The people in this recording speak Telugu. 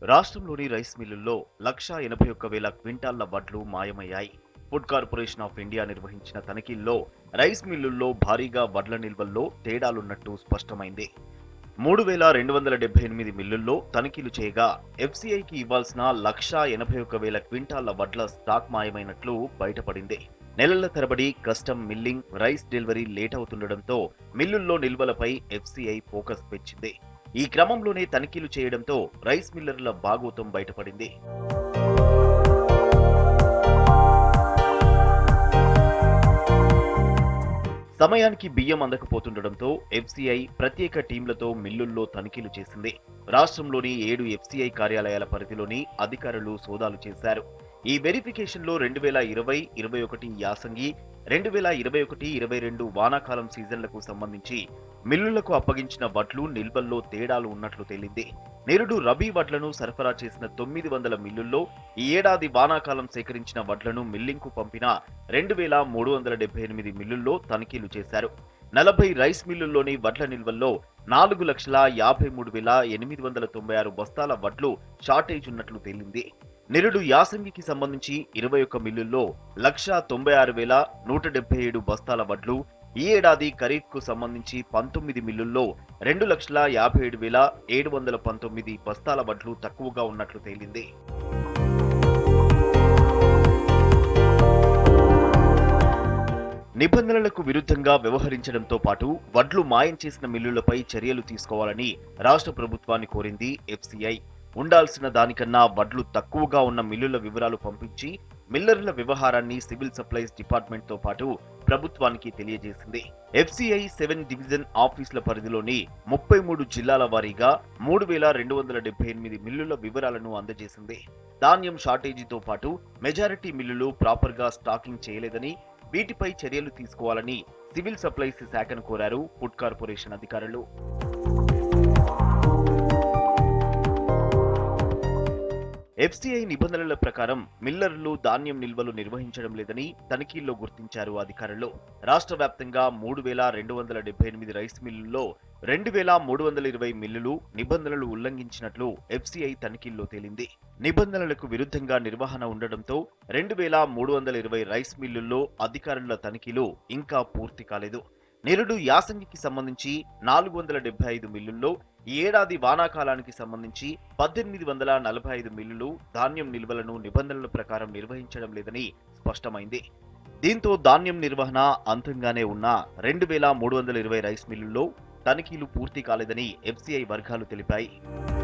రాష్ట్రంలోని రైస్ మిల్లుల్లో లక్షా ఎనభై ఒక్క వేల క్వింటాళ్ల వడ్లు మాయమయ్యాయి ఫుడ్ కార్పొరేషన్ ఆఫ్ ఇండియా నిర్వహించిన తనిఖీల్లో రైస్ మిల్లుల్లో భారీగా వడ్ల నిల్వల్లో తేడాలున్నట్టు స్పష్టమైంది మూడు వేల రెండు వందల డెబ్బై ఎనిమిది మిల్లుల్లో తనిఖీలు చేయగా ఎఫ్సీఐకి ఇవ్వాల్సిన లక్షా ఎనభై ఒక్క వేల క్వింటాళ్ల వడ్ల స్టాక్ మాయమైనట్లు బయటపడింది నెలల తరబడి custom milling rice delivery late అవుతుండటంతో మిల్లుల్లో నిల్వలపై ఎఫ్సీఐ ఫోకస్ పెంచింది ఈ క్రమంలోనే తనిఖీలు చేయడంతో రైస్ మిల్లర్ల బాగోతం బయటపడింది సమయానికి బియ్యం అందకపోతుండటంతో ఎఫ్సీఐ ప్రత్యేక టీంలతో మిల్లుల్లో తనిఖీలు చేసింది రాష్ట్రంలోని ఏడు ఎఫ్సీఐ కార్యాలయాల పరిధిలోని అధికారులు సోదాలు చేశారు ఈ వెరిఫికేషన్ లో రెండు వేల ఇరవై ఇరవై ఒకటి యాసంగి రెండు వేల ఇరవై ఒకటి ఇరవై రెండు వానాకాలం సీజన్లకు సంబంధించి మిల్లులకు అప్పగించిన వడ్లు నిల్వల్లో తేడాలు ఉన్నట్లు తేలింది నిరుడు రబీ వడ్లను సరఫరా చేసిన తొమ్మిది వందల మిల్లుల్లో ఈ ఏడాది వానాకాలం సేకరించిన వడ్లను మిల్లింగ్కు పంపిన రెండు వేల మూడు వందల డెబ్బై ఎనిమిది మిల్లుల్లో తనిఖీలు చేశారు నలభై రైస్ మిల్లుల్లోని వడ్ల నిల్వల్లో నాలుగు లక్షల యాభై మూడు వేల ఎనిమిది వందల తొంభై ఆరు బస్తాల వడ్లు షార్టేజ్ ఉన్నట్లు తేలింది నిరుడు యాసంగికి సంబంధించి ఇరవై ఒక్క మిల్లుల్లో లక్ష తొంభై ఆరు వేల నూట డెబ్బై ఏడు బస్తాల వడ్లు ఈ ఏడాది ఖరీఫ్ కు సంబంధించి పంతొమ్మిది మిల్లుల్లో రెండు లక్షల యాభై ఏడు వేల ఏడు వందల పంతొమ్మిది బస్తాల వడ్లు తక్కువగా ఉన్నట్లు తేలింది నిబంధనలకు విరుద్ధంగా వ్యవహరించడంతో పాటు వడ్లు మాయం చేసిన మిల్లులపై చర్యలు తీసుకోవాలని రాష్ట్ర ప్రభుత్వాన్ని కోరింది ఎఫ్సీఐ ఉండాల్సిన దానికన్నా వడ్లు తక్కువగా ఉన్న మిల్లుల వివరాలు పంపించి మిల్లర్ల వ్యవహారాన్ని సివిల్ సప్లైస్ డిపార్ట్మెంట్ తో పాటు ప్రభుత్వానికి తెలియజేసింది ఎఫ్సీఐ సెవెన్ డివిజన్ ఆఫీసుల పరిధిలోని ముప్పై మూడు జిల్లాల వారీగా మూడు వేల రెండు వందల డెబ్బై ఎనిమిది మిల్లుల వివరాలను అందజేసింది ధాన్యం షార్టేజీతో పాటు మెజారిటీ మిల్లులు ప్రాపర్ గా స్టాకింగ్ చేయలేదని వీటిపై చర్యలు తీసుకోవాలని సివిల్ సప్లైస్ శాఖను కోరారు ఫుడ్ కార్పొరేషన్ అధికారులు ఎఫ్సీఐ నిబంధనల ప్రకారం మిల్లర్లు ధాన్యం నిల్వలు నిర్వహించడం లేదని తనిఖీల్లో గుర్తించారు అధికారులు రాష్ట్ర వ్యాప్తంగా మూడు వేల రెండు వందల డెబ్బై ఎనిమిది రైస్ మిల్లుల్లో రెండు వేల మూడు వందల ఇరవై మిల్లులు నిబంధనలు ఉల్లంఘించినట్లు ఎఫ్సీఐ తనిఖీల్లో తేలింది నిబంధనలకు విరుద్ధంగా నిర్వహణ ఉండడంతో రెండు వేల మూడు వందల ఇరవై రైస్ మిల్లుల్లో అధికారుల తనిఖీలు ఇంకా పూర్తి కాలేదు నిరుడు యాసంగికి సంబంధించి నాలుగు వందల డెబ్బై ఐదు మిల్లుల్లో ఈ ఏడాది వానాకాలానికి సంబంధించి పద్దెనిమిది వందల నలభై ఐదు మిల్లులు ధాన్యం నిల్వలను నిబంధనల ప్రకారం నిర్వహించడం లేదని స్పష్టమైంది దీంతో ధాన్యం నిర్వహణ అంతంగానే ఉన్న రెండు వేల మూడు వందల ఇరవై రైస్ మిల్లుల్లో తనిఖీలు పూర్తి కాలేదని ఎఫ్సీఐ వర్గాలు తెలిపాయి